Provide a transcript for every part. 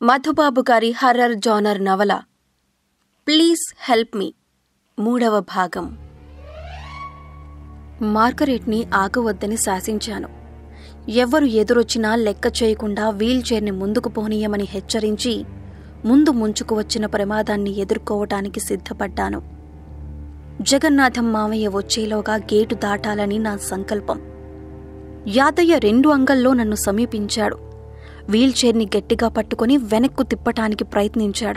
మధుబాబు గారి horror genre నవల please help మీ మూడవ భాగం మార్గరెట్ని ఆగవద్దని శాసించాను ఎవ్వరు ఎదురొచ్చినా లెక్క చేయకుండా వీల్ చైర్ని ముందుకు పోనీయమని హెచ్చరించి ముందు ముంచుకు వచ్చిన ప్రమాదాన్ని ఎదుర్కోవటానికి సిద్ధపడ్డాను జగన్నాథం మామయ్య వచ్చేలోగా గేటు దాటాలని నా సంకల్పం యాదయ్య రెండు అంగల్లో నన్ను సమీపించాడు వీల్చైర్ని గట్టిగా పట్టుకుని వెనక్కు తిప్పటానికి ప్రయత్నించాడు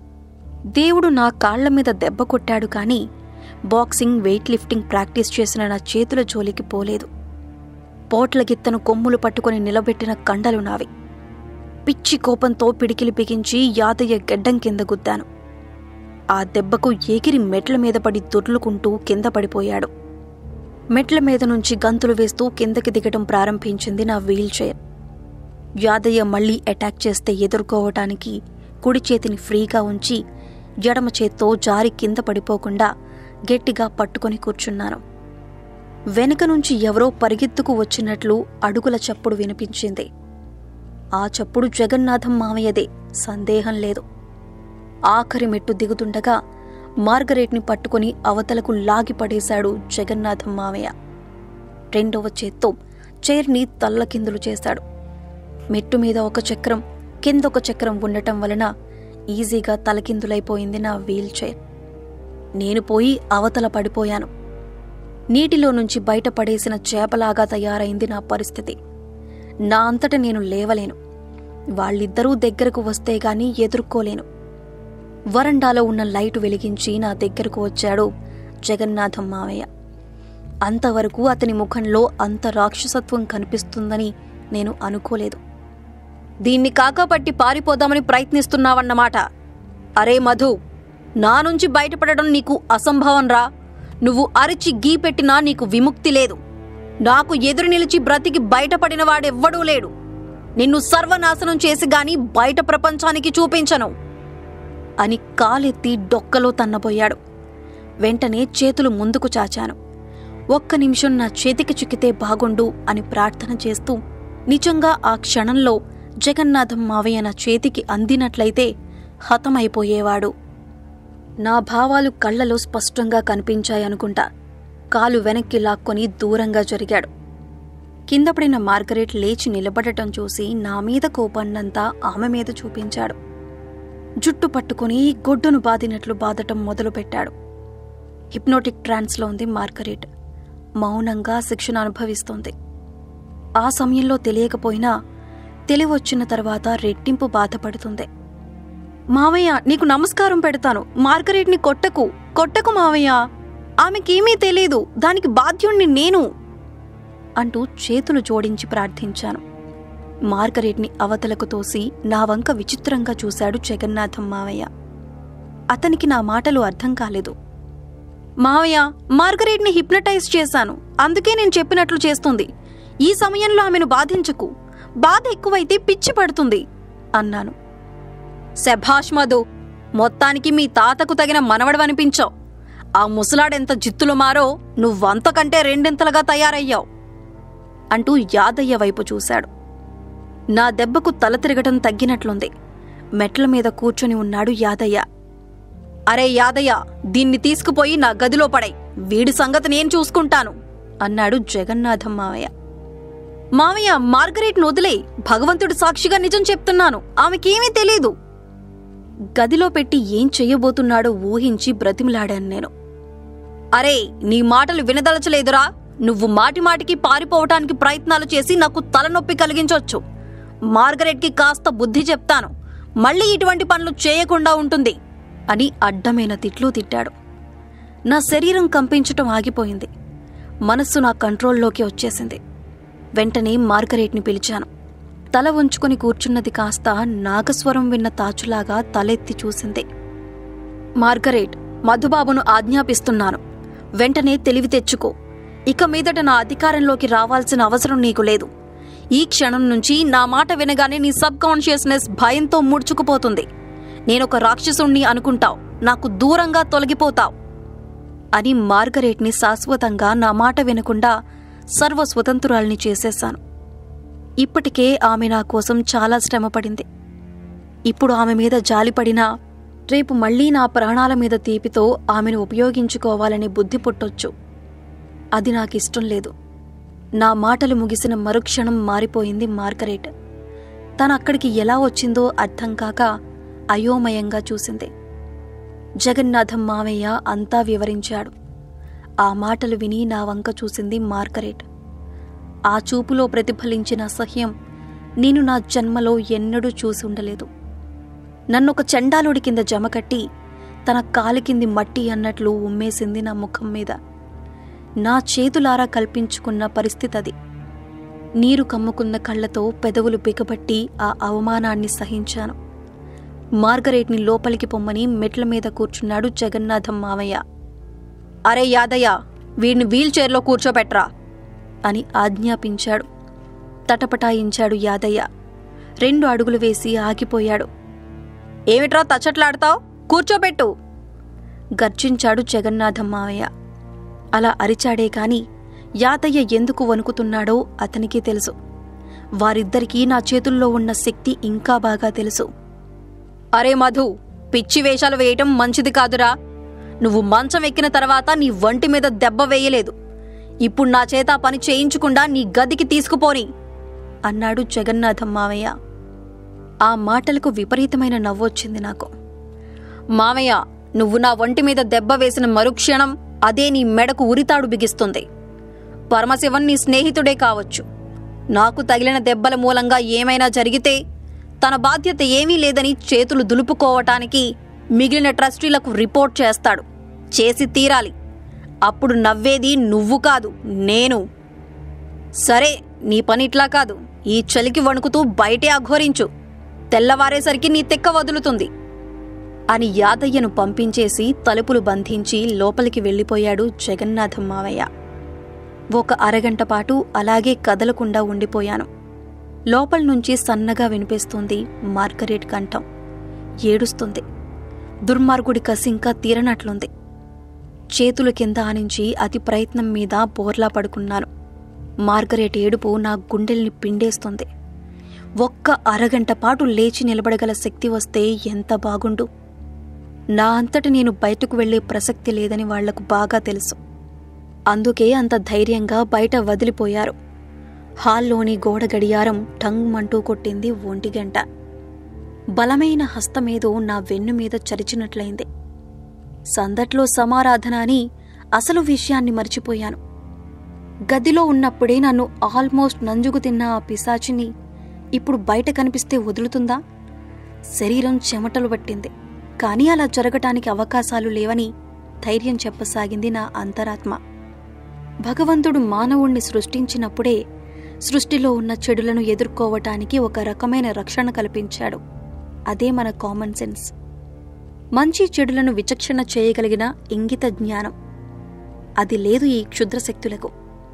దేవుడు నా కాళ్ల మీద దెబ్బ కొట్టాడు కానీ బాక్సింగ్ వెయిట్ లిఫ్టింగ్ ప్రాక్టీస్ చేసిన నా చేతుల జోలికి పోలేదు పోట్ల గిత్తను కొమ్ములు పట్టుకుని నిలబెట్టిన కండలు నావి పిచ్చి కోపంతో పిడికిలి బిగించి యాదయ్య గెడ్డం కింద గుద్దాను ఆ దెబ్బకు ఎగిరి మెట్ల మీద పడి దొర్లుకుంటూ కింద పడిపోయాడు మెట్ల మీద నుంచి గంతులు వేస్తూ కిందకి దిగటం ప్రారంభించింది నా వీల్ చైర్ యాదయ్య మళ్లీ అటాక్ చేస్తే ఎదుర్కోవటానికి కుడి చేతిని ఫ్రీగా ఉంచి ఎడమ చేత్తో జారి కింద పడిపోకుండా గట్టిగా పట్టుకొని కూర్చున్నాను వెనుక నుంచి ఎవరో పరిగెత్తుకు వచ్చినట్లు అడుగుల చప్పుడు వినిపించింది ఆ చప్పుడు జగన్నాథం మావయ్యదే సందేహం లేదు ఆఖరి మెట్టు దిగుతుండగా మార్గరేట్ని పట్టుకుని అవతలకు లాగి పడేశాడు జగన్నాథం మావయ్య రెండవ చేత్తో చైర్ని తల్లకిందులు చేశాడు మెట్టు మీద ఒక చక్రం కిందొక చక్రం ఉండటం వలన ఈజీగా తలకిందులైపోయింది నా వీల్ చైర్ నేను పోయి అవతల పడిపోయాను నీటిలో నుంచి బయటపడేసిన చేపలాగా తయారైంది నా పరిస్థితి నా అంతట నేను లేవలేను వాళ్ళిద్దరూ దగ్గరకు వస్తే గాని ఎదుర్కోలేను వరండాలో ఉన్న లైటు వెలిగించి నా దగ్గరకు వచ్చాడు జగన్నాథం మావయ్య అంతవరకు అతని ముఖంలో అంత రాక్షసత్వం కనిపిస్తుందని నేను అనుకోలేదు దీన్ని కాకపట్టి పారిపోదామని ప్రయత్నిస్తున్నావన్నమాట అరే మధు నా నుంచి బయటపడడం నీకు అసంభవం రా నువ్వు అరిచి గీ పెట్టినా నీకు విముక్తి లేదు నాకు ఎదురు నిలిచి బ్రతికి బయటపడిన వాడెవ్వడూ లేడు నిన్ను సర్వనాశనం చేసి గాని బయట ప్రపంచానికి చూపించను అని కాలెత్తి డొక్కలో తన్నబోయాడు వెంటనే చేతులు ముందుకు చాచాను ఒక్క నిమిషం నా చేతికి చిక్కితే బాగుండు అని ప్రార్థన చేస్తూ నిజంగా ఆ క్షణంలో జగన్నాథం మావయ్య నా చేతికి అందినట్లయితే హతమైపోయేవాడు నా భావాలు కళ్ళలో స్పష్టంగా కనిపించాయనుకుంటా కాలు వెనక్కి లాక్కొని దూరంగా జరిగాడు కింద పడిన మార్గరెట్ లేచి నిలబడటం చూసి నా మీద కోపన్నంతా ఆమె మీద చూపించాడు జుట్టు పట్టుకుని గొడ్డును బాదినట్లు బాదటం మొదలుపెట్టాడు హిప్నోటిక్ ట్రాన్స్లో ఉంది మార్గరెట్ మౌనంగా శిక్షణ అనుభవిస్తోంది ఆ సమయంలో తెలియకపోయినా తెలివొచ్చిన తర్వాత రెట్టింపు బాధపడుతుంది మావయ్య నీకు నమస్కారం పెడతాను మార్గరెట్ని కొట్టకు కొట్టకు మావయ్య ఆమెకేమీ తెలీదు దానికి బాధ్యుణ్ణి నేను అంటూ చేతులు జోడించి ప్రార్థించాను మార్గరెట్ని అవతలకు తోసి నా వంక విచిత్రంగా చూశాడు జగన్నాథం మావయ్య అతనికి నా మాటలు అర్థం కాలేదు మావయ్య మార్గరెట్ని హిప్నటైజ్ చేశాను అందుకే నేను చెప్పినట్లు చేస్తుంది ఈ సమయంలో ఆమెను బాధించకు బాధ ఎక్కువైతే పిచ్చి పడుతుంది అన్నాను శభాష్ మధు మొత్తానికి మీ తాతకు తగిన మనవడవనిపించావు ఆ ముసలాడెంత జిత్తులు మారో నువ్వంతకంటే రెండింతలుగా తయారయ్యావు అంటూ యాదయ్య వైపు చూశాడు నా దెబ్బకు తల తిరగటం తగ్గినట్లుంది మెట్ల మీద కూర్చొని ఉన్నాడు యాదయ్య అరే యాదయ్య దీన్ని తీసుకుపోయి నా గదిలో పడై వీడి సంగతి నేను చూసుకుంటాను అన్నాడు జగన్నాథం మావయ్య మావయ్య మార్గరేట్ను వదిలే భగవంతుడి సాక్షిగా నిజం చెప్తున్నాను ఆమెకేమీ తెలీదు గదిలో పెట్టి ఏం చెయ్యబోతున్నాడో ఊహించి బ్రతిమిలాడాను నేను అరే నీ మాటలు వినదలచలేదురా నువ్వు మాటిమాటికి పారిపోవటానికి ప్రయత్నాలు చేసి నాకు తలనొప్పి కలిగించొచ్చు మార్గరెట్కి కాస్త బుద్ధి చెప్తాను మళ్ళీ ఇటువంటి పనులు చేయకుండా ఉంటుంది అని అడ్డమైన తిట్లు తిట్టాడు నా శరీరం కంపించటం ఆగిపోయింది మనస్సు నా కంట్రోల్లోకి వచ్చేసింది వెంటనే మార్గరేట్ని పిలిచాను తల ఉంచుకుని కూర్చున్నది కాస్త నాగస్వరం విన్న తాచులాగా తలెత్తి చూసింది మార్గరేట్ మధుబాబును ఆజ్ఞాపిస్తున్నాను వెంటనే తెలివి తెచ్చుకో ఇక మీదట నా అధికారంలోకి రావాల్సిన అవసరం నీకు లేదు ఈ క్షణం నుంచి నా మాట వినగానే నీ సబ్ కాన్షియస్నెస్ భయంతో ముడుచుకుపోతుంది నేనొక రాక్షసుణ్ణి అనుకుంటావు నాకు దూరంగా తొలగిపోతావు అని మార్గరేట్ని శాశ్వతంగా నా మాట వినకుండా సర్వ స్వతంత్రురాల్ని చేసేశాను ఇప్పటికే ఆమె నా కోసం చాలా శ్రమపడింది ఇప్పుడు ఆమె మీద జాలిపడినా రేపు మళ్ళీ నా ప్రాణాల మీద తీపితో ఆమెను ఉపయోగించుకోవాలని బుద్ధి పుట్టొచ్చు అది నాకిష్టం లేదు నా మాటలు ముగిసిన మరుక్షణం మారిపోయింది మార్గరేట్ తను అక్కడికి ఎలా వచ్చిందో అర్థం కాక అయోమయంగా చూసింది జగన్నాథం మామయ్య అంతా వివరించాడు ఆ మాటలు విని నా వంక చూసింది మార్గరేట్ ఆ చూపులో ప్రతిఫలించిన అసహ్యం నేను నా జన్మలో ఎన్నడూ చూసి ఉండలేదు నన్నొక చండాలుడి కింద జమకట్టి తన కాలి కింది మట్టి అన్నట్లు ఉమ్మేసింది నా ముఖం మీద నా చేతులారా కల్పించుకున్న పరిస్థితి అది నీరు కమ్ముకున్న కళ్ళతో పెదవులు బిగబట్టి ఆ అవమానాన్ని సహించాను మార్గరేట్ని లోపలికి పొమ్మని మెట్ల మీద కూర్చున్నాడు జగన్నాథం మామయ్య అరే యాదయ్య వీడిని వీల్ చైర్లో కూర్చోబెట్రా అని ఆజ్ఞాపించాడు తటపటాయించాడు యాదయ్య రెండు అడుగులు వేసి ఆగిపోయాడు ఏమిట్రా తచ్చట్లాడతావు కూర్చోబెట్టు గర్జించాడు జగన్నాథం మావయ్య అలా అరిచాడే కాని యాదయ్య ఎందుకు వణుకుతున్నాడో అతనికి తెలుసు వారిద్దరికీ నా చేతుల్లో ఉన్న శక్తి ఇంకా బాగా తెలుసు అరే మధు పిచ్చి వేషాలు వేయటం మంచిది కాదురా నువ్వు మంచం ఎక్కిన తర్వాత నీ వంటి మీద దెబ్బ వేయలేదు ఇప్పుడు నా చేత ఆ పని చేయించకుండా నీ గదికి తీసుకుపోని అన్నాడు జగన్నాథం మావయ్య ఆ మాటలకు విపరీతమైన నవ్వొచ్చింది నాకు మావయ్య నువ్వు నా ఒంటి మీద దెబ్బ వేసిన మరుక్షణం అదే నీ మెడకు ఉరితాడు బిగిస్తుంది పరమశివన్ నీ స్నేహితుడే కావచ్చు నాకు తగిలిన దెబ్బల మూలంగా ఏమైనా జరిగితే తన బాధ్యత ఏమీ లేదని చేతులు దులుపుకోవటానికి మిగిలిన ట్రస్టీలకు రిపోర్ట్ చేస్తాడు చేసి తీరాలి అప్పుడు నవ్వేది నువ్వు కాదు నేను సరే నీ పని ఇట్లా కాదు ఈ చలికి వణుకుతూ బయటే అఘోరించు తెల్లవారేసరికి నీ తెక్క వదులుతుంది అని యాదయ్యను పంపించేసి తలుపులు బంధించి లోపలికి వెళ్ళిపోయాడు జగన్నాథం మావయ్య ఒక అరగంట పాటు అలాగే కదలకుండా ఉండిపోయాను లోపల నుంచి సన్నగా వినిపిస్తుంది మార్గరేట్ కంఠం ఏడుస్తుంది దుర్మార్గుడి కసి ఇంకా తీరనట్లుంది చేతుల కింద ఆనించి అతి ప్రయత్నం మీద బోర్లా పడుకున్నాను మార్గరేట్ ఏడుపు నా గుండెల్ని పిండేస్తుంది ఒక్క అరగంట పాటు లేచి నిలబడగల శక్తి వస్తే ఎంత బాగుండు నా అంతట నేను బయటకు వెళ్లే ప్రసక్తి లేదని వాళ్లకు బాగా తెలుసు అందుకే అంత ధైర్యంగా బయట వదిలిపోయారు హాల్లోని గోడ గడియారం టంగ్మంటూ కొట్టింది ఒంటిగంట బలమైన హస్తమేదో నా వెన్ను మీద చరిచినట్లయింది సందట్లో సమారాధన అని అసలు విషయాన్ని మర్చిపోయాను గదిలో ఉన్నప్పుడే నన్ను ఆల్మోస్ట్ నంజుకు తిన్న ఆ పిశాచిని ఇప్పుడు బయట కనిపిస్తే వదులుతుందా శరీరం చెమటలు పట్టింది కానీ అలా జరగటానికి అవకాశాలు లేవని ధైర్యం చెప్పసాగింది నా అంతరాత్మ భగవంతుడు మానవుణ్ణి సృష్టించినప్పుడే సృష్టిలో ఉన్న చెడులను ఎదుర్కోవటానికి ఒక రకమైన రక్షణ కల్పించాడు అదే మన కామన్ సెన్స్ మంచి చెడులను విచక్షణ చేయగలిగిన ఇంగిత జ్ఞానం అది లేదు ఈ క్షుద్ర శక్తులకు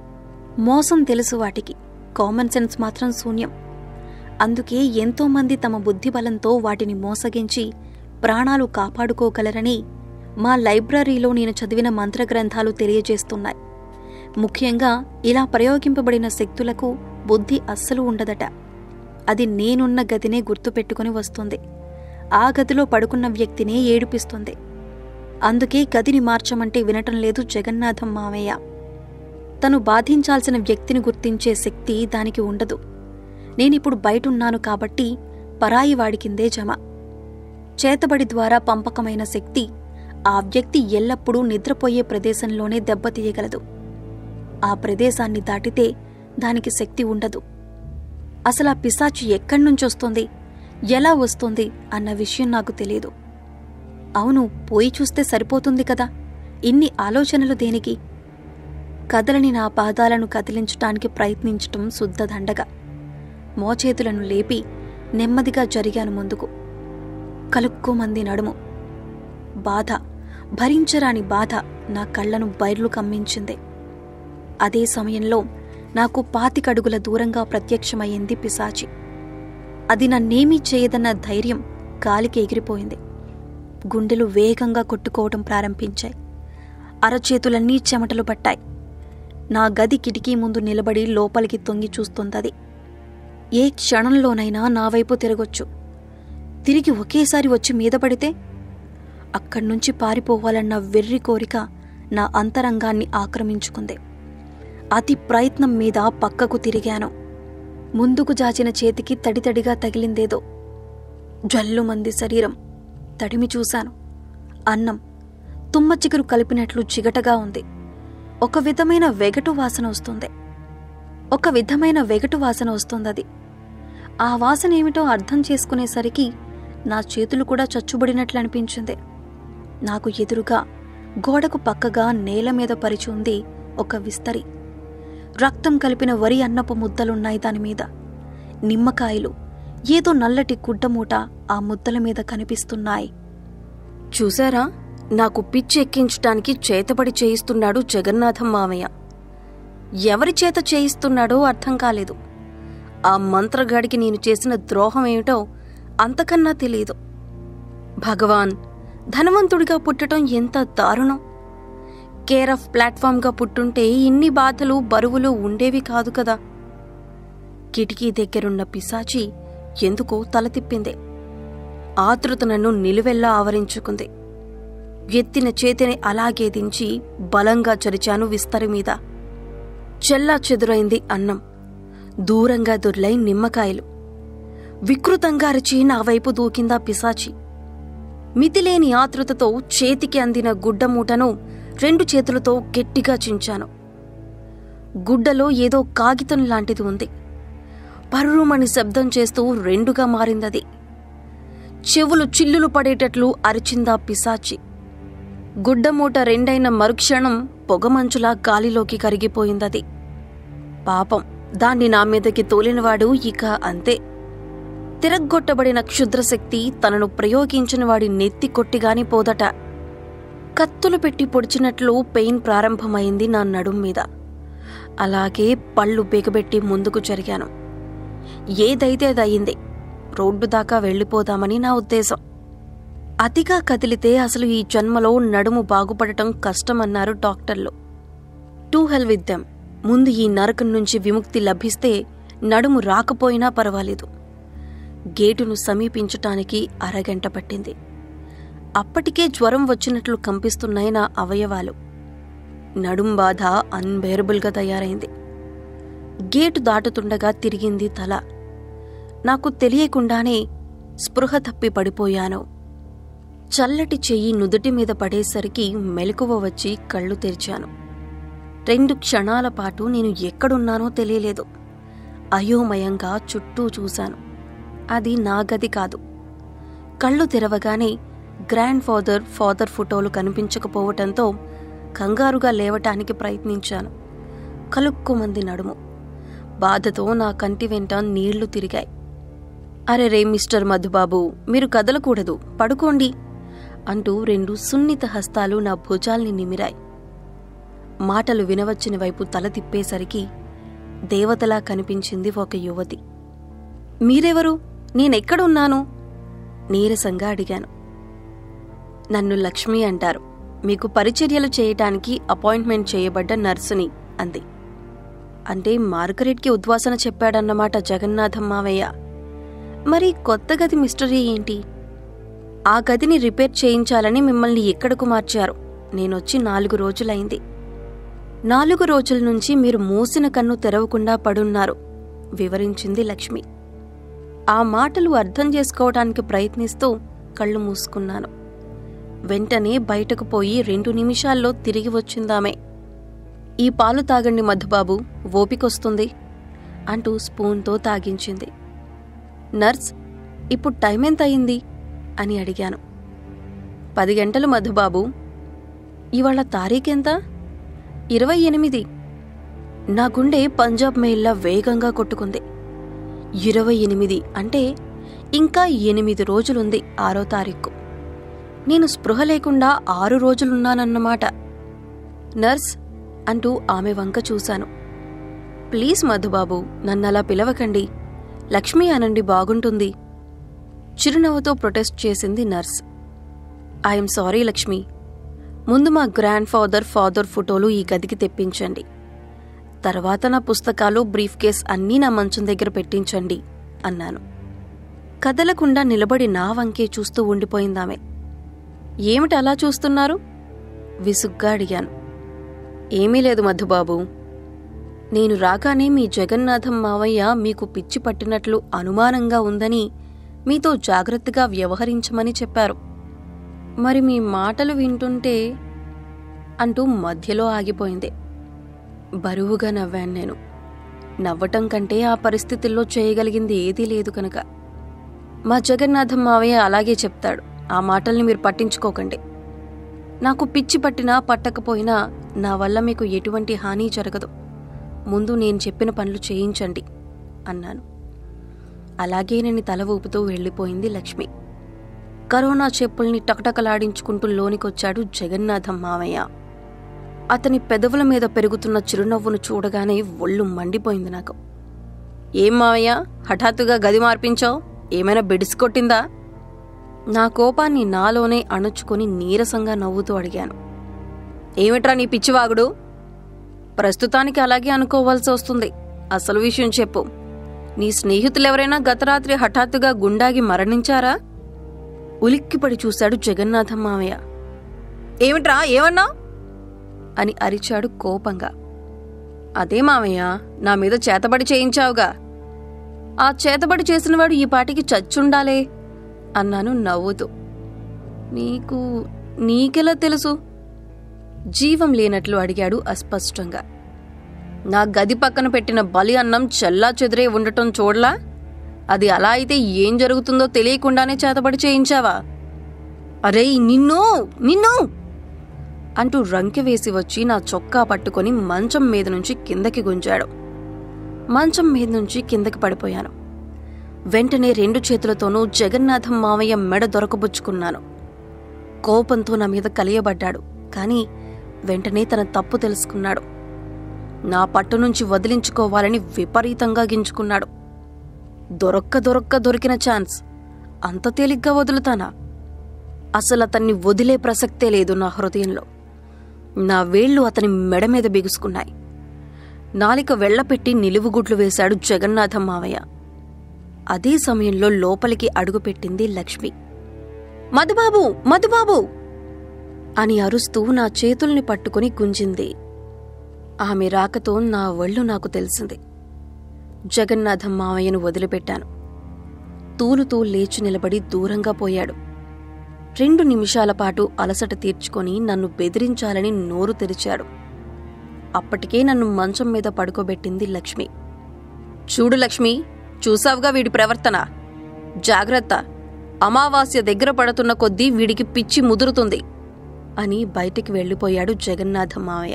మోసం తెలుసు వాటికి కామన్ సెన్స్ మాత్రం శూన్యం అందుకే ఎంతోమంది తమ బుద్ధిబలంతో వాటిని మోసగించి ప్రాణాలు కాపాడుకోగలరని మా లైబ్రరీలో నేను చదివిన మంత్రగ్రంథాలు తెలియజేస్తున్నాయి ముఖ్యంగా ఇలా ప్రయోగింపబడిన శక్తులకు బుద్ధి అస్సలు ఉండదట అది నేనున్న గదినే గుర్తుపెట్టుకుని వస్తుంది ఆ గదిలో పడుకున్న వ్యక్తినే ఏడిపిస్తుంది అందుకే గదిని మార్చమంటే వినటం లేదు జగన్నాథం మామయ్య తను బాధించాల్సిన వ్యక్తిని గుర్తించే శక్తి దానికి ఉండదు నేనిప్పుడు బయటున్నాను కాబట్టి పరాయి వాడి కిందే జమ చేతబడి ద్వారా పంపకమైన శక్తి ఆ వ్యక్తి ఎల్లప్పుడూ నిద్రపోయే ప్రదేశంలోనే దెబ్బతీయగలదు ఆ ప్రదేశాన్ని దాటితే దానికి శక్తి ఉండదు అసలు ఆ పిశాచి ఎక్కడి నుంచొస్తుంది ఎలా వస్తుంది అన్న విషయం నాకు తెలియదు అవును పోయి చూస్తే సరిపోతుంది కదా ఇన్ని ఆలోచనలు దేనికి కదలని నా పాదాలను కదిలించటానికి ప్రయత్నించటం శుద్ధ దండగ మోచేతులను లేపి నెమ్మదిగా జరిగాను ముందుకు కలుక్కోమంది నడుము బాధ భరించరాని బాధ నా కళ్ళను బైర్లు కమ్మించింది అదే సమయంలో నాకు పాతికడుగుల దూరంగా ప్రత్యక్షమయ్యింది పిశాచి అది నన్నేమీ చేయదన్న ధైర్యం గాలికి ఎగిరిపోయింది గుండెలు వేగంగా కొట్టుకోవటం ప్రారంభించాయి అరచేతులన్నీ చెమటలు పట్టాయి నా గది కిటికీ ముందు నిలబడి లోపలికి తొంగి చూస్తుందది ఏ క్షణంలోనైనా నా వైపు తిరగొచ్చు తిరిగి ఒకేసారి వచ్చి మీద పడితే అక్కడ్నుంచి పారిపోవాలన్న వెర్రి కోరిక నా అంతరంగాన్ని ఆక్రమించుకుంది అతి ప్రయత్నం మీద పక్కకు తిరిగాను ముందుకు జాచిన చేతికి తడితడిగా తగిలిందేదో జల్లుమంది శరీరం తడిమి చూశాను అన్నం తుమ్మ చిగురు కలిపినట్లు చిగటగా ఉంది ఒక విధమైన వెగటు వాసన వస్తుంది ఒక విధమైన వెగటు వాసన వస్తుందది ఆ వాసన ఏమిటో అర్థం చేసుకునేసరికి నా చేతులు కూడా చచ్చుబడినట్లు అనిపించింది నాకు ఎదురుగా గోడకు పక్కగా నేల మీద పరిచి ఉంది ఒక విస్తరి రక్తం కలిపిన వరి అన్నపు ముద్దలున్నాయి దానిమీద నిమ్మకాయలు ఏదో నల్లటి గుడ్డమూట ఆ ముద్దల మీద కనిపిస్తున్నాయి చూసారా నాకు పిచ్చి ఎక్కించటానికి చేతబడి చేయిస్తున్నాడు జగన్నాథం మామయ్య ఎవరి చేత చేయిస్తున్నాడో అర్థం కాలేదు ఆ మంత్రగాడికి నేను చేసిన ద్రోహం ఏమిటో అంతకన్నా తెలియదు భగవాన్ ధనవంతుడిగా పుట్టటం ఎంత దారుణం కేర్ ఆఫ్ ప్లాట్ఫామ్గా పుట్టుంటే ఇన్ని బాధలు బరువులు ఉండేవి కాదు కదా కిటికీ దగ్గరున్న పిశాచి ఎందుకో తల తిప్పింది ఆతృత నన్ను నిలువెల్లా ఆవరించుకుంది ఎత్తిన చేతిని అలాగే దించి బలంగా చరిచాను విస్తరి మీద చెల్లా చెదురైంది అన్నం దూరంగా దొర్లై నిమ్మకాయలు వికృతంగా అరిచి నా వైపు దూకిందా పిశాచి మితిలేని ఆతృతతో చేతికి అందిన గుడ్డ మూటను రెండు చేతులతో గట్టిగా చించాను గుడ్డలో ఏదో కాగితం లాంటిది ఉంది పర్రుమని శబ్దం చేస్తూ రెండుగా మారిందది చెవులు చిల్లులు పడేటట్లు అరిచిందా పిశాచి గుడ్డమూట రెండైన మరుక్షణం పొగమంచులా గాలిలోకి కరిగిపోయిందది పాపం దాన్ని నా మీదకి తోలినవాడు ఇక అంతే తిరగ్గొట్టబడిన క్షుద్రశక్తి తనను ప్రయోగించిన వాడి నెత్తి కొట్టిగాని పోదట కత్తులు పెట్టి పొడిచినట్లు పెయిన్ ప్రారంభమైంది నా నడుం మీద అలాగే పళ్ళు బిగబెట్టి ముందుకు జరిగాను ఏదైతే అదయింది రోడ్డు దాకా వెళ్ళిపోదామని నా ఉద్దేశం అతిగా కదిలితే అసలు ఈ జన్మలో నడుము బాగుపడటం కష్టమన్నారు డాక్టర్లు టూ హెల్ విత్ దెమ్ ముందు ఈ నరకం నుంచి విముక్తి లభిస్తే నడుము రాకపోయినా పర్వాలేదు గేటును సమీపించటానికి అరగంట పట్టింది అప్పటికే జ్వరం వచ్చినట్లు కంపిస్తున్నాయి నా అవయవాలు నడుం బాధ అన్బేరబుల్గా తయారైంది గేటు దాటుతుండగా తిరిగింది తల నాకు తెలియకుండానే స్పృహ తప్పి పడిపోయాను చల్లటి చెయ్యి నుదుటి మీద పడేసరికి మెలకువ వచ్చి కళ్ళు తెరిచాను రెండు క్షణాల పాటు నేను ఎక్కడున్నానో తెలియలేదు అయోమయంగా చుట్టూ చూశాను అది నా గది కాదు కళ్ళు తెరవగానే గ్రాండ్ ఫాదర్ ఫాదర్ ఫోటోలు కనిపించకపోవటంతో కంగారుగా లేవటానికి ప్రయత్నించాను కలుక్కుమంది నడుము బాధతో నా కంటి వెంట నీళ్లు తిరిగాయి అరే రే మిస్టర్ మధుబాబు మీరు కదలకూడదు పడుకోండి అంటూ రెండు సున్నిత హస్తాలు నా భుజాల్ని నిమిరాయి మాటలు వినవచ్చిన వైపు తల తిప్పేసరికి దేవతలా కనిపించింది ఒక యువతి మీరెవరు నేనెక్కడున్నాను నీరసంగా అడిగాను నన్ను లక్ష్మి అంటారు మీకు పరిచర్యలు చేయటానికి అపాయింట్మెంట్ చేయబడ్డ నర్సుని అంది అంటే మార్గరెట్కి ఉద్వాసన చెప్పాడన్నమాట జగన్నాథం మావయ్య మరి కొత్త గది మిస్టరీ ఏంటి ఆ గదిని రిపేర్ చేయించాలని మిమ్మల్ని ఎక్కడకు మార్చారు నేనొచ్చి నాలుగు రోజులైంది నాలుగు రోజుల నుంచి మీరు మూసిన కన్ను తెరవకుండా పడున్నారు వివరించింది లక్ష్మి ఆ మాటలు అర్థం చేసుకోవటానికి ప్రయత్నిస్తూ కళ్ళు మూసుకున్నాను వెంటనే బయటకు పోయి రెండు నిమిషాల్లో తిరిగి వచ్చిందామే ఈ పాలు తాగండి మధుబాబు ఓపికొస్తుంది అంటూ స్పూన్తో తాగించింది నర్స్ ఇప్పుడు టైం ఎంత అయింది అని అడిగాను పది గంటలు మధుబాబు ఇవాళ తారీఖెంత ఇరవై ఎనిమిది నా గుండె పంజాబ్ మెయిల్లా వేగంగా కొట్టుకుంది ఇరవై ఎనిమిది అంటే ఇంకా ఎనిమిది రోజులుంది ఆరో తారీఖు నేను స్పృహ లేకుండా ఆరు రోజులున్నానన్నమాట నర్స్ అంటూ ఆమె వంక చూశాను ప్లీజ్ మధుబాబు నన్నలా పిలవకండి లక్ష్మి అనండి బాగుంటుంది చిరునవ్వుతో ప్రొటెస్ట్ చేసింది నర్స్ ఐఎమ్ సారీ లక్ష్మి ముందు మా గ్రాండ్ ఫాదర్ ఫాదర్ ఫోటోలు ఈ గదికి తెప్పించండి తర్వాత నా పుస్తకాలు బ్రీఫ్ కేస్ అన్నీ నా మంచం దగ్గర పెట్టించండి అన్నాను కదలకుండా నిలబడి నా వంకే చూస్తూ ఉండిపోయిందామె ఏమిటి అలా చూస్తున్నారు విసుగ్గా అడిగాను ఏమీ లేదు మధుబాబు నేను రాగానే మీ జగన్నాథం మావయ్య మీకు పిచ్చి పట్టినట్లు అనుమానంగా ఉందని మీతో జాగ్రత్తగా వ్యవహరించమని చెప్పారు మరి మీ మాటలు వింటుంటే అంటూ మధ్యలో ఆగిపోయింది బరువుగా నవ్వాను నేను నవ్వటం కంటే ఆ పరిస్థితుల్లో చేయగలిగింది ఏదీ లేదు కనుక మా జగన్నాథం మావయ్య అలాగే చెప్తాడు ఆ మాటల్ని మీరు పట్టించుకోకండి నాకు పిచ్చి పట్టినా పట్టకపోయినా నా వల్ల మీకు ఎటువంటి హాని జరగదు ముందు నేను చెప్పిన పనులు చేయించండి అన్నాను అలాగే నేను తల ఊపుతూ వెళ్ళిపోయింది లక్ష్మి కరోనా చెప్పుల్ని టకటకలాడించుకుంటూ లోనికొచ్చాడు జగన్నాథం మావయ్య అతని పెదవుల మీద పెరుగుతున్న చిరునవ్వును చూడగానే ఒళ్ళు మండిపోయింది నాకు ఏం మావయ్య హఠాత్తుగా గది మార్పించావు ఏమైనా బెడిసి కొట్టిందా నా కోపాన్ని నాలోనే అణుచుకొని నీరసంగా నవ్వుతూ అడిగాను ఏమిట్రా నీ పిచ్చివాగుడు ప్రస్తుతానికి అలాగే అనుకోవాల్సి వస్తుంది అసలు విషయం చెప్పు నీ స్నేహితులెవరైనా గతరాత్రి హఠాత్తుగా గుండాగి మరణించారా ఉలిక్కిపడి చూశాడు జగన్నాథం మావయ్య ఏమిట్రా ఏమన్నా అని అరిచాడు కోపంగా అదే మావయ్య నా మీద చేతబడి చేయించావుగా ఆ చేతబడి చేసినవాడు ఈ పాటికి చచ్చుండాలే అన్నాను నవ్వుతూ నీకు నీకెలా తెలుసు జీవం లేనట్లు అడిగాడు అస్పష్టంగా నా గది పక్కన పెట్టిన బలి అన్నం చెల్లా చెదిరే ఉండటం చూడలా అది అలా అయితే ఏం జరుగుతుందో తెలియకుండానే చేతబడి చేయించావా అరే నిన్ను నిన్ను అంటూ రంకె వేసి వచ్చి నా చొక్కా పట్టుకొని మంచం మీద నుంచి కిందకి గుంజాడు మంచం మీద నుంచి కిందకి పడిపోయాను వెంటనే రెండు చేతులతోనూ జగన్నాథం మావయ్య మెడ దొరకబుచ్చుకున్నాను కోపంతో నా మీద కలియబడ్డాడు కాని వెంటనే తన తప్పు తెలుసుకున్నాడు నా పట్టు నుంచి వదిలించుకోవాలని విపరీతంగా గింజుకున్నాడు దొరక్క దొరక్క దొరికిన ఛాన్స్ అంత తేలిగ్గా వదులుతానా అసలు అతన్ని వదిలే ప్రసక్తే లేదు నా హృదయంలో నా వేళ్లు అతని మెడ మీద బిగుసుకున్నాయి నాలిక వెళ్లపెట్టి నిలువుగుడ్లు వేశాడు జగన్నాథం మావయ్య అదే సమయంలో లోపలికి అడుగుపెట్టింది లక్ష్మి మధుబాబు మధుబాబు అని అరుస్తూ నా చేతుల్ని పట్టుకుని గుంజింది ఆమె రాకతో నా ఒళ్ళు నాకు తెలిసింది జగన్నాథం మావయ్యను వదిలిపెట్టాను తూలుతూ లేచి నిలబడి దూరంగా పోయాడు రెండు నిమిషాల పాటు అలసట తీర్చుకొని నన్ను బెదిరించాలని నోరు తెరిచాడు అప్పటికే నన్ను మంచం మీద పడుకోబెట్టింది లక్ష్మి చూడు లక్ష్మి చూసావుగా వీడి ప్రవర్తన జాగ్రత్త అమావాస్య దగ్గర పడుతున్న కొద్దీ వీడికి పిచ్చి ముదురుతుంది అని బయటికి వెళ్ళిపోయాడు జగన్నాథం మావయ్య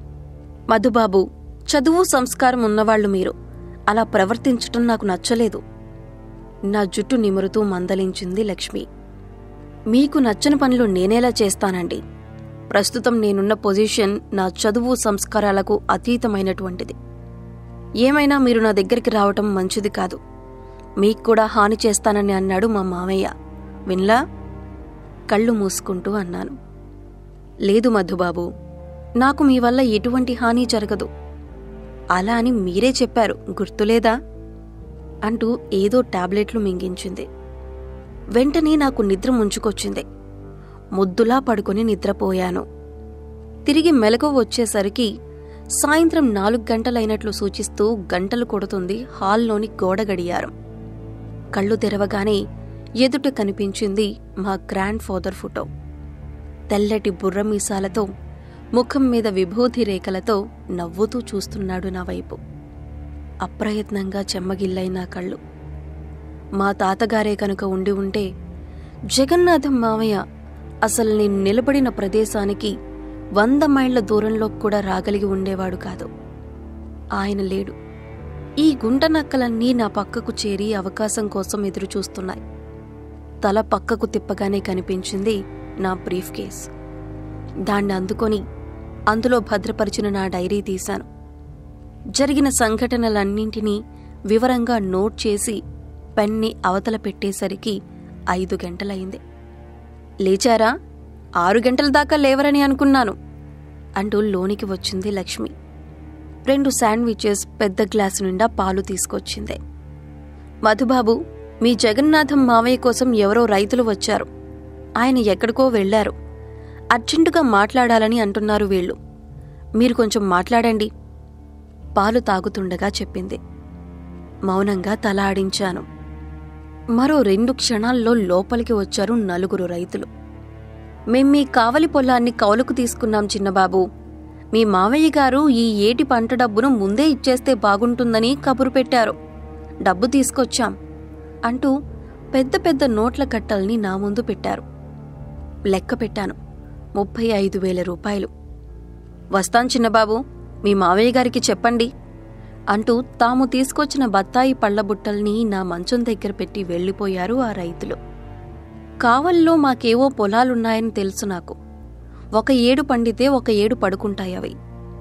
మధుబాబు చదువు సంస్కారం ఉన్నవాళ్లు మీరు అలా ప్రవర్తించటం నాకు నచ్చలేదు నా జుట్టు నిమురుతూ మందలించింది లక్ష్మి మీకు నచ్చని పనులు నేనేలా చేస్తానండి ప్రస్తుతం నేనున్న పొజిషన్ నా చదువు సంస్కారాలకు అతీతమైనటువంటిది ఏమైనా మీరు నా దగ్గరికి రావటం మంచిది కాదు మీకు కూడా హాని చేస్తానని అన్నాడు మా మామయ్య విన్లా కళ్ళు మూసుకుంటూ అన్నాను లేదు మధుబాబు నాకు మీ వల్ల ఎటువంటి హాని జరగదు అలా అని మీరే చెప్పారు గుర్తులేదా అంటూ ఏదో టాబ్లెట్లు మింగించింది వెంటనే నాకు నిద్ర ముంచుకొచ్చింది ముద్దులా పడుకొని నిద్రపోయాను తిరిగి మెలకు వచ్చేసరికి సాయంత్రం నాలుగు గంటలైనట్లు సూచిస్తూ గంటలు కొడుతుంది హాల్లోని గోడ గడియారం కళ్ళు తెరవగానే ఎదుట కనిపించింది మా గ్రాండ్ ఫాదర్ ఫోటో తెల్లటి బుర్ర మీసాలతో ముఖం మీద విభూతి రేఖలతో నవ్వుతూ చూస్తున్నాడు నా వైపు అప్రయత్నంగా చెమ్మగిల్లై నా కళ్ళు మా తాతగారే కనుక ఉండి ఉంటే జగన్నాథం మావయ్య అసలు నేను నిలబడిన ప్రదేశానికి వంద మైళ్ల దూరంలో కూడా రాగలిగి ఉండేవాడు కాదు ఆయన లేడు ఈ గుంట నక్కలన్నీ నా పక్కకు చేరి అవకాశం కోసం ఎదురుచూస్తున్నాయి తల పక్కకు తిప్పగానే కనిపించింది నా బ్రీఫ్ కేస్ దాన్ని అందుకొని అందులో భద్రపరిచిన నా డైరీ తీశాను జరిగిన సంఘటనలన్నింటినీ వివరంగా నోట్ చేసి పెన్ని అవతల పెట్టేసరికి ఐదు గంటలయింది లేచారా ఆరు గంటల దాకా లేవరని అనుకున్నాను అంటూ లోనికి వచ్చింది లక్ష్మి రెండు శాండ్విచెస్ పెద్ద గ్లాసు నిండా పాలు తీసుకొచ్చింది మధుబాబు మీ జగన్నాథం మావయ్య కోసం ఎవరో రైతులు వచ్చారు ఆయన ఎక్కడికో వెళ్లారు అర్జెంటుగా మాట్లాడాలని అంటున్నారు వీళ్ళు మీరు కొంచెం మాట్లాడండి పాలు తాగుతుండగా చెప్పింది మౌనంగా తల ఆడించాను మరో రెండు క్షణాల్లో లోపలికి వచ్చారు నలుగురు రైతులు మేం మీ కావలి పొలాన్ని కౌలుకు తీసుకున్నాం చిన్నబాబు మీ మావయ్య గారు ఈ ఏటి పంట డబ్బును ముందే ఇచ్చేస్తే బాగుంటుందని కబురు పెట్టారు డబ్బు తీసుకొచ్చాం అంటూ పెద్ద పెద్ద నోట్ల కట్టల్ని నా ముందు పెట్టారు లెక్క పెట్టాను ముప్పై ఐదు వేల రూపాయలు వస్తాం చిన్నబాబు మీ మావయ్య గారికి చెప్పండి అంటూ తాము తీసుకొచ్చిన బత్తాయి పళ్ల బుట్టల్ని నా మంచం దగ్గర పెట్టి వెళ్ళిపోయారు ఆ రైతులు కావల్లో మాకేవో పొలాలున్నాయని తెలుసు నాకు ఒక ఏడు పండితే ఒక ఏడు పడుకుంటాయి అవి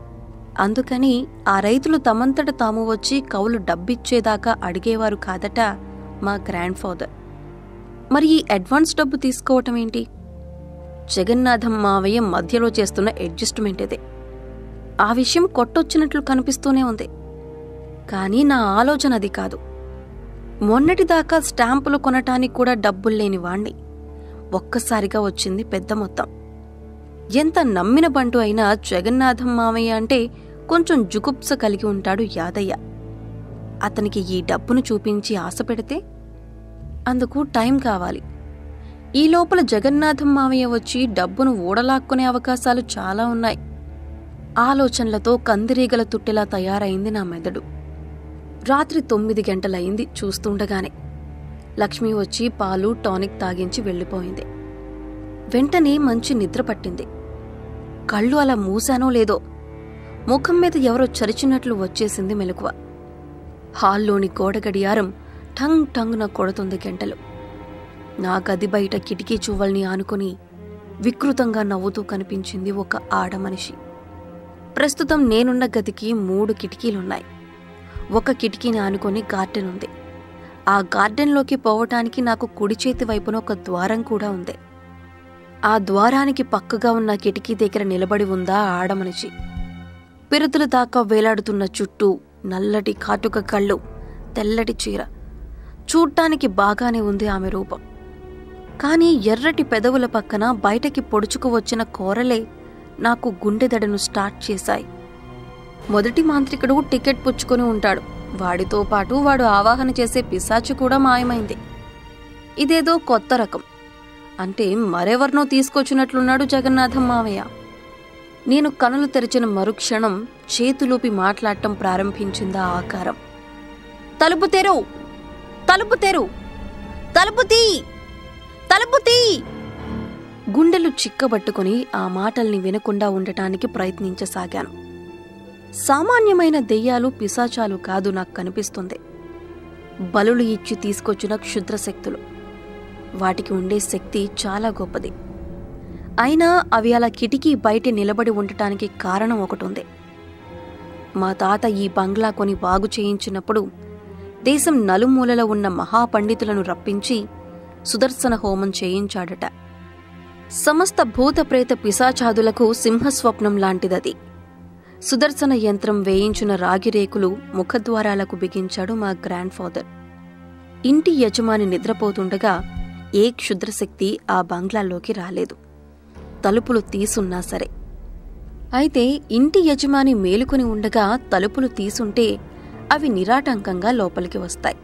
అందుకని ఆ రైతులు తమంతట తాము వచ్చి కౌలు డబ్బిచ్చేదాకా అడిగేవారు కాదట మా గ్రాండ్ ఫాదర్ మరి ఈ అడ్వాన్స్ డబ్బు తీసుకోవటం ఏంటి జగన్నాథం మావయ్య మధ్యలో చేస్తున్న అడ్జస్ట్మెంట్ ఇదే ఆ విషయం కొట్టొచ్చినట్లు కనిపిస్తూనే ఉంది కానీ నా ఆలోచన అది కాదు మొన్నటిదాకా స్టాంపులు కొనటానికి కూడా డబ్బుల్లేని వాణ్ణి ఒక్కసారిగా వచ్చింది పెద్ద మొత్తం ఎంత నమ్మిన బంటు అయినా జగన్నాథం మామయ్య అంటే కొంచెం జుగుప్స కలిగి ఉంటాడు యాదయ్య అతనికి ఈ డబ్బును చూపించి ఆశ పెడితే అందుకు టైం కావాలి ఈ లోపల జగన్నాథం మామయ్య వచ్చి డబ్బును ఊడలాక్కునే అవకాశాలు చాలా ఉన్నాయి ఆలోచనలతో కందిరీగల తుట్టెలా తయారైంది నా మెదడు రాత్రి తొమ్మిది గంటలయింది చూస్తుండగానే లక్ష్మి వచ్చి పాలు టానిక్ తాగించి వెళ్ళిపోయింది వెంటనే మంచి నిద్ర పట్టింది కళ్ళు అలా మూసానో లేదో ముఖం మీద ఎవరో చరిచినట్లు వచ్చేసింది మెలకువ హాల్లోని గోడ గడియారం టంగ్ టంగున కొడుతుంది గంటలు నా గది బయట కిటికీ చువ్వల్ని ఆనుకుని వికృతంగా నవ్వుతూ కనిపించింది ఒక ఆడమనిషి ప్రస్తుతం నేనున్న గదికి మూడు కిటికీలున్నాయి ఒక కిటికీని ఆనుకొని గార్డెన్ ఉంది ఆ గార్డెన్లోకి పోవటానికి నాకు కుడి చేతి వైపున ఒక ద్వారం కూడా ఉంది ఆ ద్వారానికి పక్కగా ఉన్న కిటికీ దగ్గర నిలబడి ఉందా ఆ ఆడమనిషి పిరుతులు దాకా వేలాడుతున్న చుట్టూ నల్లటి కాటుక కళ్ళు తెల్లటి చీర చూడ్డానికి బాగానే ఉంది ఆమె రూపం కానీ ఎర్రటి పెదవుల పక్కన బయటకి పొడుచుకు వచ్చిన కోరలే నాకు గుండెదడను స్టార్ట్ చేశాయి మొదటి మాంత్రికుడు టికెట్ పుచ్చుకొని ఉంటాడు వాడితో పాటు వాడు ఆవాహన చేసే పిశాచి కూడా మాయమైంది ఇదేదో కొత్త రకం అంటే మరెవరినో తీసుకొచ్చినట్లున్నాడు జగన్నాథం మావయ్య నేను కనులు తెరిచిన మరుక్షణం చేతులూపి మాట్లాడటం ప్రారంభించిందా ఆకారం తలుపు తెరు తలుపు తెరు తలుపు తీ తలుపు తీ గుండెలు చిక్కబట్టుకుని ఆ మాటల్ని వినకుండా ఉండటానికి ప్రయత్నించసాగాను సామాన్యమైన దెయ్యాలు పిశాచాలు కాదు నాకు కనిపిస్తుంది బలులు ఇచ్చి తీసుకొచ్చిన క్షుద్ర శక్తులు వాటికి ఉండే శక్తి చాలా గొప్పది అయినా అవి అలా కిటికీ బయట నిలబడి ఉండటానికి కారణం ఒకటి ఉంది మా తాత ఈ బంగ్లా కొని బాగు చేయించినప్పుడు దేశం నలుమూలలో ఉన్న మహాపండితులను రప్పించి సుదర్శన హోమం చేయించాడట సమస్త భూత ప్రేత పిశాచాదులకు సింహస్వప్నం లాంటిదది సుదర్శన యంత్రం వేయించిన రాగిరేకులు ముఖద్వారాలకు బిగించాడు మా గ్రాండ్ ఫాదర్ ఇంటి యజమాని నిద్రపోతుండగా ఏ క్షుద్రశక్తి ఆ బంగ్లాలోకి రాలేదు తలుపులు తీసున్నా సరే అయితే ఇంటి యజమాని మేలుకొని ఉండగా తలుపులు తీసుంటే అవి నిరాటంకంగా లోపలికి వస్తాయి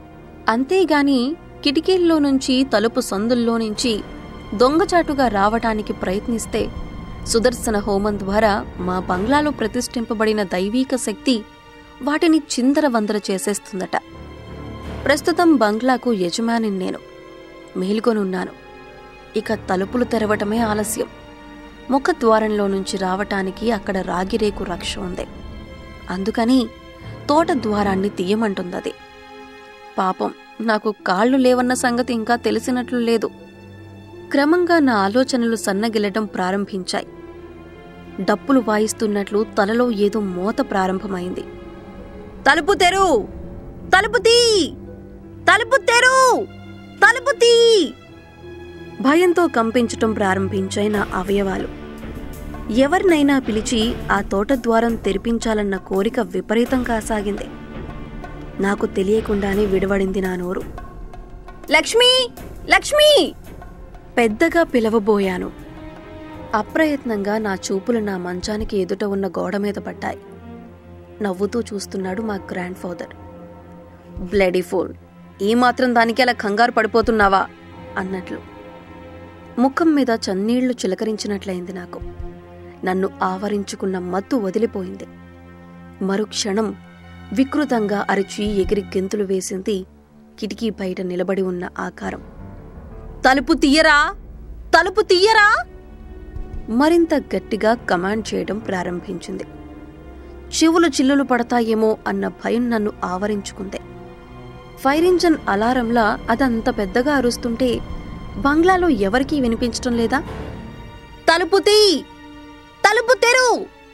అంతేగాని కిటికీల్లో నుంచి తలుపు సందుల్లో నుంచి దొంగచాటుగా రావటానికి ప్రయత్నిస్తే సుదర్శన హోమం ద్వారా మా బంగ్లాలో ప్రతిష్ఠింపబడిన దైవీక శక్తి వాటిని చిందరవందర చేసేస్తుందట ప్రస్తుతం బంగ్లాకు యజమాని నేను మేలుకొనున్నాను ఇక తలుపులు తెరవటమే ఆలస్యం ముఖద్వారంలో నుంచి రావటానికి అక్కడ రాగిరేకు రక్ష ఉంది అందుకని తోట ద్వారాన్ని తీయమంటుందది పాపం నాకు కాళ్ళు లేవన్న సంగతి ఇంకా తెలిసినట్లు లేదు క్రమంగా నా ఆలోచనలు సన్నగిల్లడం ప్రారంభించాయి డప్పులు వాయిస్తున్నట్లు తలలో ఏదో మోత ప్రారంభమైంది తలుపు తెరు తలుపు తీ తలుపు తెరు తలుపు తీ భయంతో కంపించటం ప్రారంభించాయి నా అవయవాలు ఎవరినైనా పిలిచి ఆ తోట ద్వారం తెరిపించాలన్న కోరిక విపరీతం కాసాగింది నాకు తెలియకుండానే విడవడింది నా నోరు లక్ష్మి లక్ష్మి పెద్దగా పిలవబోయాను అప్రయత్నంగా నా చూపులు నా మంచానికి ఎదుట ఉన్న గోడ మీద పడ్డాయి నవ్వుతూ చూస్తున్నాడు మా గ్రాండ్ ఫాదర్ బ్లడీ ఫోల్ ఈ మాత్రం దానికి అలా కంగారు పడిపోతున్నావా అన్నట్లు ముఖం మీద చన్నీళ్లు చిలకరించినట్లయింది నాకు నన్ను ఆవరించుకున్న మత్తు వదిలిపోయింది మరుక్షణం వికృతంగా అరిచి ఎగిరి గెంతులు వేసింది కిటికీ బయట నిలబడి ఉన్న ఆకారం తలుపు తీయరా తలుపు తీయరా మరింత గట్టిగా కమాండ్ చేయడం ప్రారంభించింది చెవులు చిల్లులు పడతాయేమో అన్న భయం నన్ను ఆవరించుకుంది ఫైర్ ఇంజన్ అలారంలా అదంత పెద్దగా అరుస్తుంటే బంగ్లాలో ఎవరికీ వినిపించటం లేదా తలుపు తీ తలుపు తెరు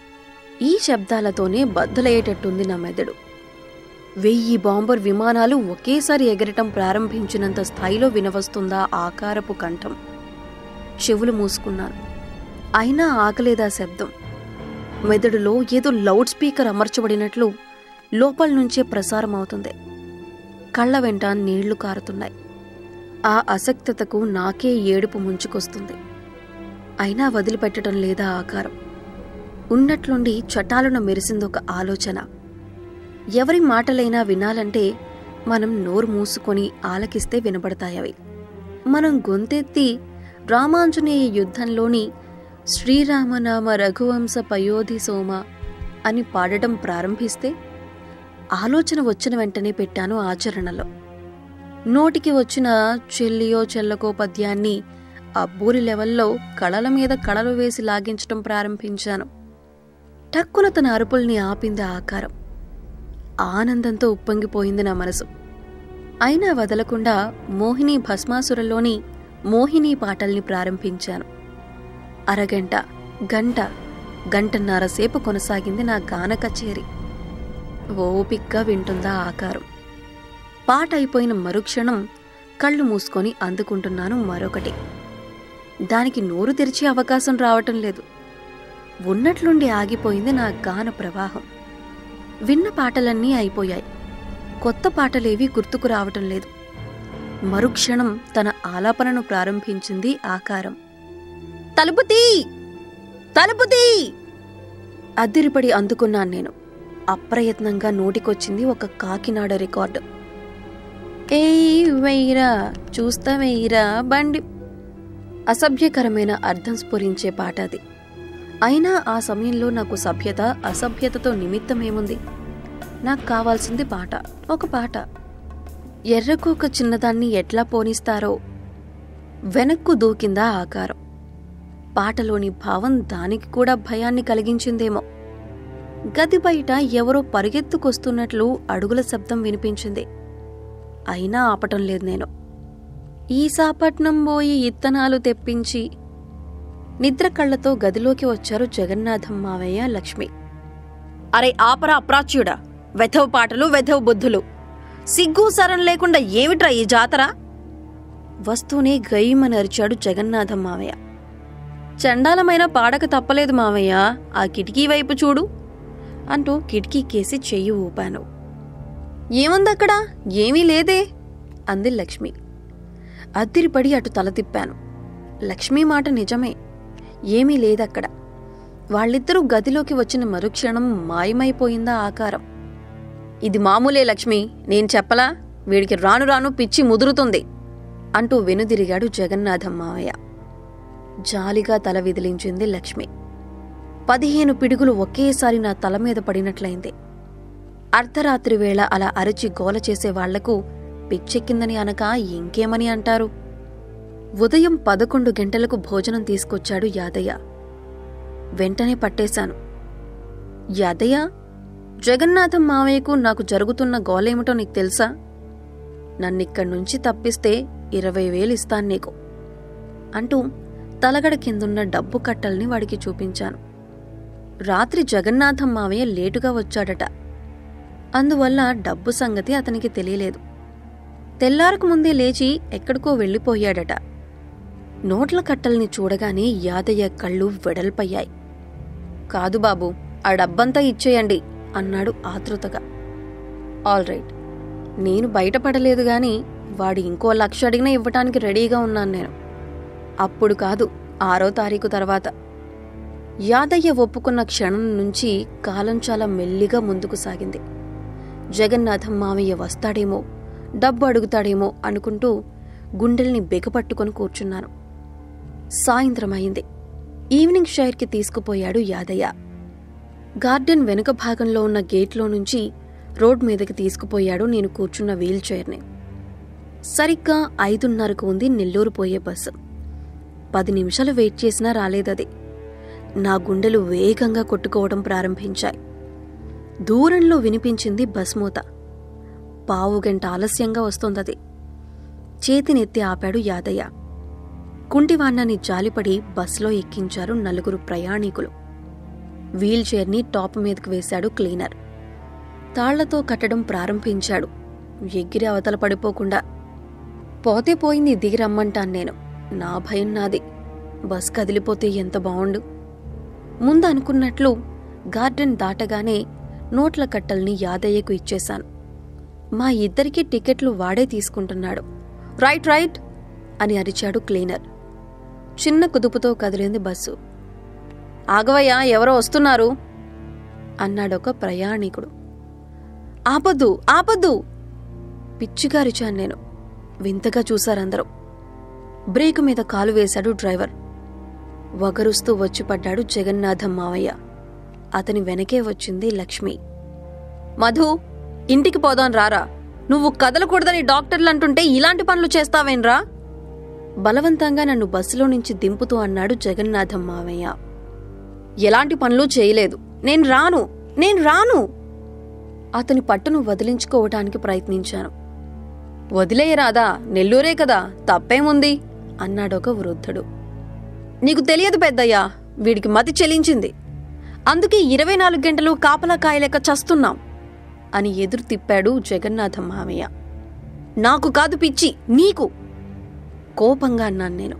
ఈ శబ్దాలతోనే బద్దలయ్యేటట్టుంది నా మెదడు వెయ్యి బాంబర్ విమానాలు ఒకేసారి ఎగరటం ప్రారంభించినంత స్థాయిలో వినవస్తుందా ఆకారపు కంఠం చెవులు మూసుకున్నాను అయినా ఆకలేదా శబ్దం మెదడులో ఏదో లౌడ్ స్పీకర్ అమర్చబడినట్లు లోపల నుంచే ప్రసారం అవుతుంది కళ్ళ వెంట నీళ్లు కారుతున్నాయి ఆ అసక్తతకు నాకే ఏడుపు ముంచుకొస్తుంది అయినా వదిలిపెట్టడం లేదా ఆకారం ఉన్నట్లుండి చటాలున మెరిసిందొక ఆలోచన ఎవరి మాటలైనా వినాలంటే మనం నోరు మూసుకొని ఆలకిస్తే వినబడతాయవి మనం గొంతెత్తి రామాంజనేయ యుద్ధంలోని శ్రీరామనామ రఘువంశ పయోధి సోమ అని పాడటం ప్రారంభిస్తే ఆలోచన వచ్చిన వెంటనే పెట్టాను ఆచరణలో నోటికి వచ్చిన చెల్లియో చెల్లకో పద్యాన్ని అబ్బూరి లెవెల్లో కళల మీద కళలు వేసి లాగించటం ప్రారంభించాను టక్కున తన అరుపుల్ని ఆపింది ఆకారం ఆనందంతో ఉప్పొంగిపోయింది నా మనసు అయినా వదలకుండా మోహిని భస్మాసురలోని మోహిని పాటల్ని ప్రారంభించాను అరగంట గంట గంటన్నర సేపు కొనసాగింది నా గాన కచేరి ఓపిగ్గా వింటుందా ఆకారం పాట అయిపోయిన మరుక్షణం కళ్ళు మూసుకొని అందుకుంటున్నాను మరొకటి దానికి నోరు తెరిచే అవకాశం రావటం లేదు ఉన్నట్లుండి ఆగిపోయింది నా గాన ప్రవాహం విన్న పాటలన్నీ అయిపోయాయి కొత్త పాటలేవీ గుర్తుకు రావటం లేదు మరుక్షణం తన ఆలాపనను ప్రారంభించింది ఆకారం తలుపు తీ తలుపు తీ అద్దిరిపడి అందుకున్నాను నేను అప్రయత్నంగా నోటికొచ్చింది ఒక కాకినాడ రికార్డు ఏయ్ వెయ్యిరా చూస్తా వెయ్యిరా బండి అసభ్యకరమైన అర్థం స్ఫురించే పాట అది అయినా ఆ సమయంలో నాకు సభ్యత అసభ్యతతో నిమిత్తమేముంది నాకు కావాల్సింది పాట ఒక పాట ఎర్రకు ఒక చిన్నదాన్ని ఎట్లా పోనిస్తారో వెనక్కు దూకిందా ఆకారం పాటలోని భావం దానికి కూడా భయాన్ని కలిగించిందేమో గది బయట ఎవరో పరిగెత్తుకొస్తున్నట్లు అడుగుల శబ్దం వినిపించింది అయినా ఆపటం లేదు నేను ఈసాపట్నం పోయి ఇత్తనాలు తెప్పించి నిద్ర కళ్ళతో గదిలోకి వచ్చారు జగన్నాథం మావయ్య లక్ష్మి అరే ఆపరా అప్రాచ్యుడా వెధవ పాటలు వెధవ బుద్ధులు సిగ్గు సరం లేకుండా ఏమిట్రా ఈ జాతర వస్తూనే గయ్యమనరిచాడు జగన్నాథం మావయ్య చండాలమైన పాడక తప్పలేదు మావయ్య ఆ కిటికీ వైపు చూడు అంటూ కిటికీ కేసి చెయ్యి ఊపాను ఏముందక్కడ ఏమీ లేదే అంది లక్ష్మి అద్దిరిపడి అటు తల తిప్పాను లక్ష్మీ మాట నిజమే ఏమీ లేదక్కడ వాళ్ళిద్దరూ గదిలోకి వచ్చిన మరుక్షణం మాయమైపోయిందా ఆకారం ఇది మామూలే లక్ష్మి నేను చెప్పలా వీడికి రాను రాను పిచ్చి ముదురుతుంది అంటూ వెనుదిరిగాడు జగన్నాథం మావయ్య జాలిగా తల విదిలించింది లక్ష్మి పదిహేను పిడుగులు ఒకేసారి నా తల మీద పడినట్లయింది అర్ధరాత్రి వేళ అలా అరిచి గోల చేసే వాళ్లకు పిచ్చెక్కిందని అనక ఇంకేమని అంటారు ఉదయం పదకొండు గంటలకు భోజనం తీసుకొచ్చాడు యాదయ్య వెంటనే పట్టేశాను యాదయ్య జగన్నాథం మావయ్యకు నాకు జరుగుతున్న గోలేమిటో నీకు తెలుసా నన్నిక్కడి నుంచి తప్పిస్తే ఇరవై వేలు ఇస్తాను నీకు అంటూ తలగడ కిందున్న డబ్బు కట్టల్ని వాడికి చూపించాను రాత్రి జగన్నాథం మావయ్య లేటుగా వచ్చాడట అందువల్ల డబ్బు సంగతి అతనికి తెలియలేదు తెల్లారకు ముందే లేచి ఎక్కడికో వెళ్ళిపోయాడట నోట్ల కట్టల్ని చూడగానే యాదయ్య కళ్ళు వెడల్పయ్యాయి కాదు బాబు ఆ డబ్బంతా ఇచ్చేయండి అన్నాడు ఆతృతగా ఆల్ రైట్ నేను బయటపడలేదు గాని వాడు ఇంకో లక్ష అడిగినా ఇవ్వటానికి రెడీగా ఉన్నాను నేను అప్పుడు కాదు ఆరో తారీఖు తర్వాత యాదయ్య ఒప్పుకున్న క్షణం నుంచి కాలం చాలా మెల్లిగా ముందుకు సాగింది జగన్నాథం మావయ్య వస్తాడేమో డబ్బు అడుగుతాడేమో అనుకుంటూ గుండెల్ని బిగపట్టుకొని కూర్చున్నాను సాయంత్రం అయింది ఈవినింగ్ షైర్కి తీసుకుపోయాడు యాదయ్య గార్డెన్ వెనుక భాగంలో ఉన్న గేట్లో నుంచి రోడ్ మీదకి తీసుకుపోయాడు నేను కూర్చున్న వీల్ చైర్ని సరిగ్గా ఐదున్నరకు ఉంది నెల్లూరు పోయే బస్సు పది నిమిషాలు వెయిట్ చేసినా రాలేదది నా గుండెలు వేగంగా కొట్టుకోవడం ప్రారంభించాయి దూరంలో వినిపించింది బస్ మూత పావు గంట ఆలస్యంగా వస్తోందది చేతినెత్తి ఆపాడు యాదయ్య కుంటివాణ్ణని జాలిపడి బస్లో ఎక్కించారు నలుగురు ప్రయాణికులు వీల్ చైర్ని టాప్ మీదకు వేశాడు క్లీనర్ తాళ్లతో కట్టడం ప్రారంభించాడు ఎగిరి అవతల పడిపోకుండా పోతే పోయింది దిగి రమ్మంటాను నేను నా భయం నాది బస్ కదిలిపోతే ఎంత బావుండు ముందు అనుకున్నట్లు గార్డెన్ దాటగానే నోట్ల కట్టల్ని యాదయ్యకు ఇచ్చేశాను మా ఇద్దరికీ టికెట్లు వాడే తీసుకుంటున్నాడు రైట్ రైట్ అని అరిచాడు క్లీనర్ చిన్న కుదుపుతో కదిలింది బస్సు ఆగవయ్య ఎవరో వస్తున్నారు అన్నాడొక ప్రయాణికుడు ఆపద్దు ఆపద్దు పిచ్చిగా అరిచాను నేను వింతగా చూశారందరూ బ్రేకు మీద కాలు వేశాడు డ్రైవర్ వగరుస్తూ వచ్చి పడ్డాడు జగన్నాథం మావయ్య అతని వెనకే వచ్చింది లక్ష్మి మధు ఇంటికి పోదాం రారా నువ్వు కదలకూడదని డాక్టర్లు అంటుంటే ఇలాంటి పనులు చేస్తావేన్రా బలవంతంగా నన్ను బస్సులో నుంచి దింపుతూ అన్నాడు జగన్నాథం మావయ్య ఎలాంటి పనులు చేయలేదు నేను రాను నేను రాను అతని పట్టును వదిలించుకోవటానికి ప్రయత్నించాను వదిలేయరాదా నెల్లూరే కదా తప్పేముంది అన్నాడొక వృద్ధుడు నీకు తెలియదు పెద్దయ్యా వీడికి మతి చెలించింది అందుకే ఇరవై నాలుగు గంటలు కాపలా కాయలేక చస్తున్నాం అని ఎదురు తిప్పాడు జగన్నాథం మామయ్య నాకు కాదు పిచ్చి నీకు కోపంగా అన్నాను నేను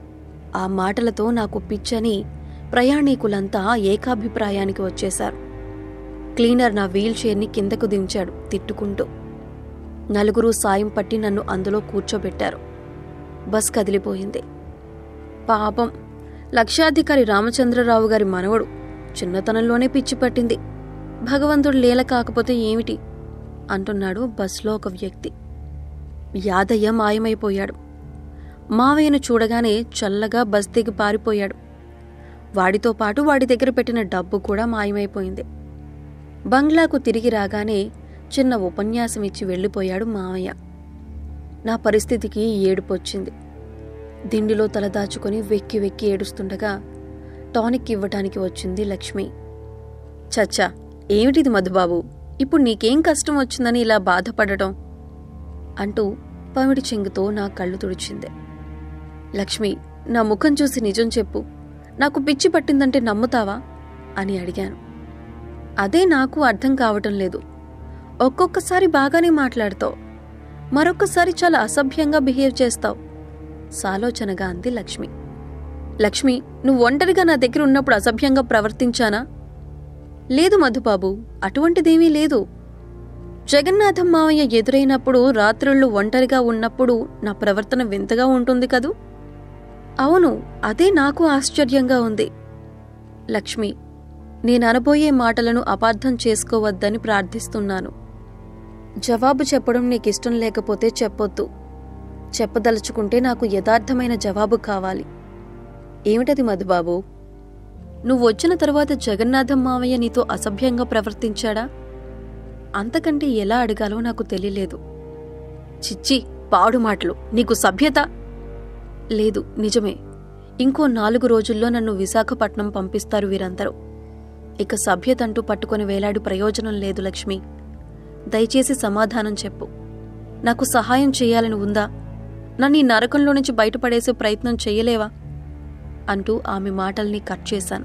ఆ మాటలతో నాకు పిచ్చని ప్రయాణికులంతా ఏకాభిప్రాయానికి వచ్చేశారు క్లీనర్ నా వీల్ చైర్ని కిందకు దించాడు తిట్టుకుంటూ నలుగురు సాయం పట్టి నన్ను అందులో కూర్చోబెట్టారు బస్ కదిలిపోయింది పాపం లక్షాధికారి రామచంద్రరావు గారి మనవడు చిన్నతనంలోనే పిచ్చి పట్టింది భగవంతుడు లేల కాకపోతే ఏమిటి అంటున్నాడు బస్లో ఒక వ్యక్తి యాదయ్య మాయమైపోయాడు మావయ్యను చూడగానే చల్లగా బస్ దిగి పారిపోయాడు వాడితో పాటు వాడి దగ్గర పెట్టిన డబ్బు కూడా మాయమైపోయింది బంగ్లాకు తిరిగి రాగానే చిన్న ఉపన్యాసం ఇచ్చి వెళ్ళిపోయాడు మావయ్య నా పరిస్థితికి ఏడుపొచ్చింది దిండిలో తలదాచుకొని వెక్కి వెక్కి ఏడుస్తుండగా టానిక్ ఇవ్వటానికి వచ్చింది లక్ష్మి చచ్చా ఏమిటిది మధుబాబు ఇప్పుడు నీకేం కష్టం వచ్చిందని ఇలా బాధపడటం అంటూ పమిడి చెంగుతో నా కళ్ళు తుడిచింది లక్ష్మి నా ముఖం చూసి నిజం చెప్పు నాకు పిచ్చి పట్టిందంటే నమ్ముతావా అని అడిగాను అదే నాకు అర్థం కావటం లేదు ఒక్కొక్కసారి బాగానే మాట్లాడతావు మరొక్కసారి చాలా అసభ్యంగా బిహేవ్ చేస్తావు సాలోచనగా అంది లక్ష్మి లక్ష్మి నువ్వు ఒంటరిగా నా దగ్గర ఉన్నప్పుడు అసభ్యంగా ప్రవర్తించానా లేదు మధుబాబు అటువంటిదేమీ లేదు జగన్నాథం మావయ్య ఎదురైనప్పుడు రాత్రుళ్ళు ఒంటరిగా ఉన్నప్పుడు నా ప్రవర్తన వింతగా ఉంటుంది కదూ అవును అదే నాకు ఆశ్చర్యంగా ఉంది లక్ష్మి నేను అనబోయే మాటలను అపార్థం చేసుకోవద్దని ప్రార్థిస్తున్నాను జవాబు చెప్పడం నీకిష్టం లేకపోతే చెప్పొద్దు చెప్పదలుచుకుంటే నాకు యథార్థమైన జవాబు కావాలి ఏమిటది మధుబాబు నువ్వు వచ్చిన తర్వాత జగన్నాథం మావయ్య నీతో అసభ్యంగా ప్రవర్తించాడా అంతకంటే ఎలా అడగాలో నాకు తెలియలేదు చిచ్చి పాడు మాటలు నీకు సభ్యత లేదు నిజమే ఇంకో నాలుగు రోజుల్లో నన్ను విశాఖపట్నం పంపిస్తారు వీరందరూ ఇక సభ్యతంటూ పట్టుకొని వేలాడి ప్రయోజనం లేదు లక్ష్మి దయచేసి సమాధానం చెప్పు నాకు సహాయం చేయాలని ఉందా నన్ను ఈ నరకంలో నుంచి బయటపడేసే ప్రయత్నం చెయ్యలేవా అంటూ ఆమె మాటల్ని కట్ చేశాను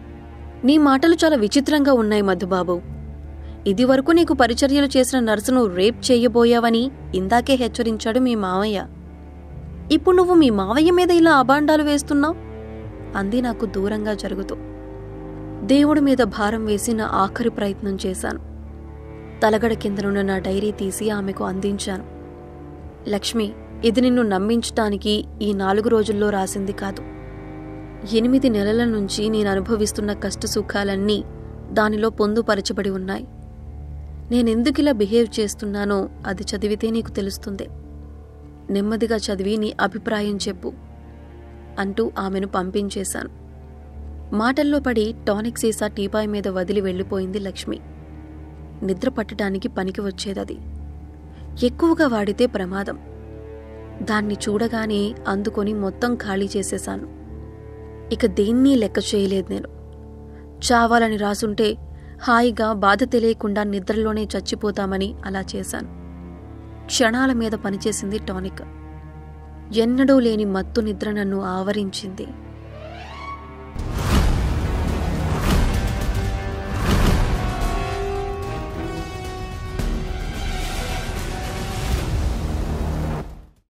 నీ మాటలు చాలా విచిత్రంగా ఉన్నాయి మధుబాబు ఇదివరకు నీకు పరిచర్యలు చేసిన నర్సును రేప్ చేయబోయావని ఇందాకే హెచ్చరించాడు మీ మావయ్య ఇప్పుడు నువ్వు మీ మావయ్య మీద ఇలా అబాండాలు వేస్తున్నావు అంది నాకు దూరంగా జరుగుతూ దేవుడి మీద భారం వేసి నా ఆఖరి ప్రయత్నం చేశాను తలగడ కిందనున్న నా డైరీ తీసి ఆమెకు అందించాను లక్ష్మి ఇది నిన్ను నమ్మించటానికి ఈ నాలుగు రోజుల్లో రాసింది కాదు ఎనిమిది నెలల నుంచి నేను అనుభవిస్తున్న కష్టసుఖాలన్నీ దానిలో పొందుపరచబడి ఉన్నాయి నేనెందుకిలా బిహేవ్ చేస్తున్నానో అది చదివితే నీకు తెలుస్తుంది నెమ్మదిగా చదివి నీ అభిప్రాయం చెప్పు అంటూ ఆమెను పంపించేశాను మాటల్లో పడి టానిక్ సీసా టీపాయ్ మీద వదిలి వెళ్ళిపోయింది లక్ష్మి నిద్ర పట్టడానికి పనికి వచ్చేదది ఎక్కువగా వాడితే ప్రమాదం దాన్ని చూడగానే అందుకొని మొత్తం ఖాళీ చేసేశాను ఇక దేన్నీ లెక్క చేయలేదు నేను చావాలని రాసుంటే హాయిగా బాధ తెలియకుండా నిద్రలోనే చచ్చిపోతామని అలా చేశాను క్షణాల మీద పనిచేసింది టానిక్ ఎన్నడూ లేని మత్తు నిద్ర నన్ను ఆవరించింది